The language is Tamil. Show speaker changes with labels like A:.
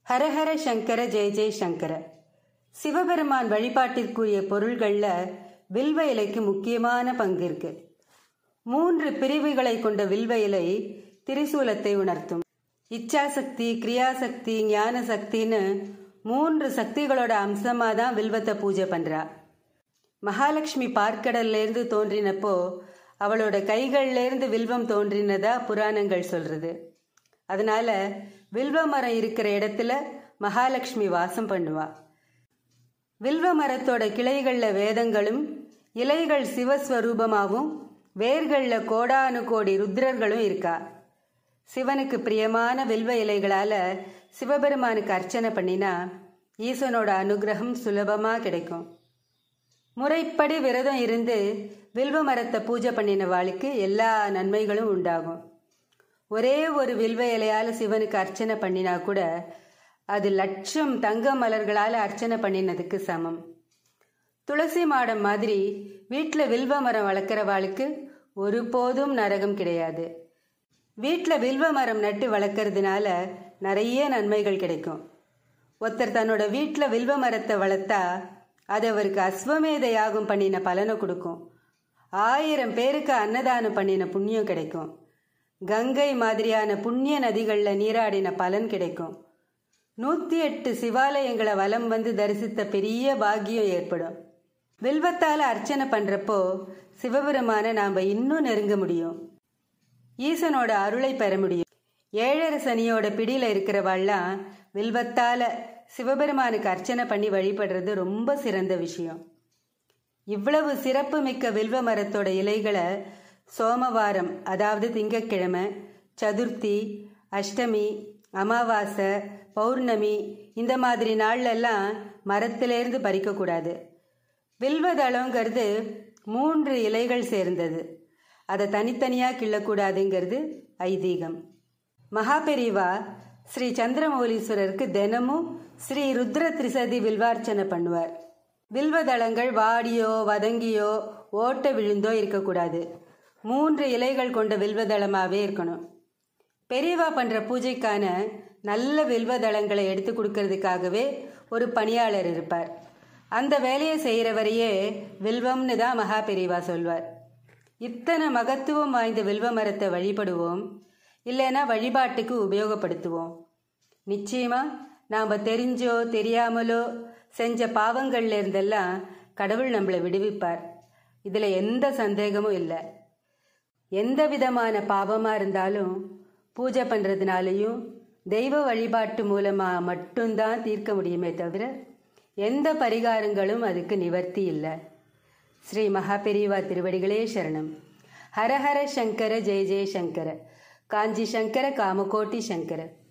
A: ஹரஹர சங்கர ஜெய ஜெய சங்கர சிவபெருமான் வழிபாட்டிற்குரிய பொருள்களில் வில்வ இலைக்கு முக்கியமான பங்கு இருக்கு மூன்று பிரிவுகளை கொண்ட வில்வ இலை திரிசூலத்தை உணர்த்தும் இச்சாசக்தி கிரியாசக்தி ஞான சக்தின்னு மூன்று சக்திகளோட அம்சமாக தான் வில்வத்தை பூஜை பண்ணுறா மகாலட்சுமி பார்க்கடல்லேருந்து தோன்றினப்போ அவளோட கைகள்லேருந்து வில்வம் தோன்றினதா புராணங்கள் சொல்றது அதனால வில்வ மரம் இருக்கிற இடத்துல மகாலட்சுமி வாசம் பண்ணுவா வில்வ மரத்தோட கிளைகளில் வேதங்களும் இலைகள் சிவஸ்வரூபமாகவும் வேர்களில் கோடானு கோடி ருத்ரர்களும் இருக்கா சிவனுக்கு பிரியமான வில்வ இலைகளால சிவபெருமானுக்கு அர்ச்சனை பண்ணினா ஈசனோட அனுகிரகம் சுலபமா கிடைக்கும் முறைப்படி விரதம் இருந்து வில்வ மரத்தை பூஜை பண்ணின வாளுக்கு எல்லா நன்மைகளும் உண்டாகும் ஒரே ஒரு வில்வ இலையால சிவனுக்கு அர்ச்சனை பண்ணினா கூட அது லட்சம் தங்க மலர்களால் அர்ச்சனை பண்ணினதுக்கு சமம் துளசி மாடம் மாதிரி வீட்டில் வில்வ மரம் வளர்க்குறவாளுக்கு ஒருபோதும் நரகம் கிடையாது வீட்டில் வில்வ மரம் நட்டு வளர்க்கறதுனால நிறைய நன்மைகள் கிடைக்கும் ஒருத்தர் தன்னோட வீட்டில் வில்வ மரத்தை வளர்த்தா அது அவருக்கு அஸ்வமேத யாகம் பண்ணின பலனை கொடுக்கும் ஆயிரம் பேருக்கு அன்னதானம் பண்ணின புண்ணியம் கிடைக்கும் கங்கை மாதிரியான புண்ணிய நதிகளில் நீராடின பலன் கிடைக்கும் நூற்றி எட்டு சிவாலயங்களை வலம் வந்து தரிசித்த பெரிய பாக்கியம் ஏற்படும் வில்வத்தால் அர்ச்சனை பண்ணுறப்போ சிவபெருமானை நாம் இன்னும் நெருங்க முடியும் ஈசனோட அருளை பெற முடியும் ஏழரை சனியோட பிடியில் இருக்கிறவாள்லாம் வில்வத்தால சிவபெருமானுக்கு அர்ச்சனை பண்ணி வழிபடுறது ரொம்ப சிறந்த விஷயம் இவ்வளவு சிறப்பு மிக்க வில்வ மரத்தோட இலைகளை சோமவாரம் அதாவது திங்கட்கிழமை சதுர்த்தி அஷ்டமி அமாவாசை பௌர்ணமி இந்த மாதிரி நாள்லெல்லாம் மரத்திலேருந்து பறிக்கக்கூடாது வில்வதளங்கிறது மூன்று இலைகள் சேர்ந்தது அதை தனித்தனியாக கிள்ளக்கூடாதுங்கிறது ஐதீகம் மகாபெரிவா ஸ்ரீ சந்திரமௌலீஸ்வரருக்கு தினமும் ஸ்ரீ ருத்ர திரிசதி வில்வார்ச்சனை பண்ணுவார் வில்வதளங்கள் வாடியோ வதங்கியோ ஓட்ட விழுந்தோ இருக்கக்கூடாது மூன்று இலைகள் கொண்ட வில்வதளமாகவே இருக்கணும் பெரியவா பண்ணுற பூஜைக்கான நல்ல வில்வதளங்களை எடுத்து கொடுக்கறதுக்காகவே ஒரு பணியாளர் இருப்பார் அந்த வேலையை செய்கிறவரையே வில்வம்னு தான் மகா பெரியவா சொல்வார் இத்தனை மகத்துவம் வாய்ந்த வில்வ மரத்தை வழிபடுவோம் இல்லைன்னா வழிபாட்டுக்கு உபயோகப்படுத்துவோம் நிச்சயமா நாம் தெரிஞ்சோ தெரியாமலோ செஞ்ச பாவங்கள்ல இருந்தெல்லாம் கடவுள் நம்மளை விடுவிப்பார் இதில் எந்த சந்தேகமும் இல்லை எந்த விதமான பாவமாக இருந்தாலும் பூஜை பண்ணுறதுனாலையும் தெய்வ வழிபாட்டு மூலமாக மட்டும்தான் தீர்க்க முடியுமே தவிர எந்த பரிகாரங்களும் அதுக்கு நிவர்த்தி இல்லை ஸ்ரீ மகாபெரிவா திருவடிகளே சரணம் ஹரஹர சங்கர ஜெய ஜெய சங்கர காஞ்சி சங்கர காமகோட்டி சங்கர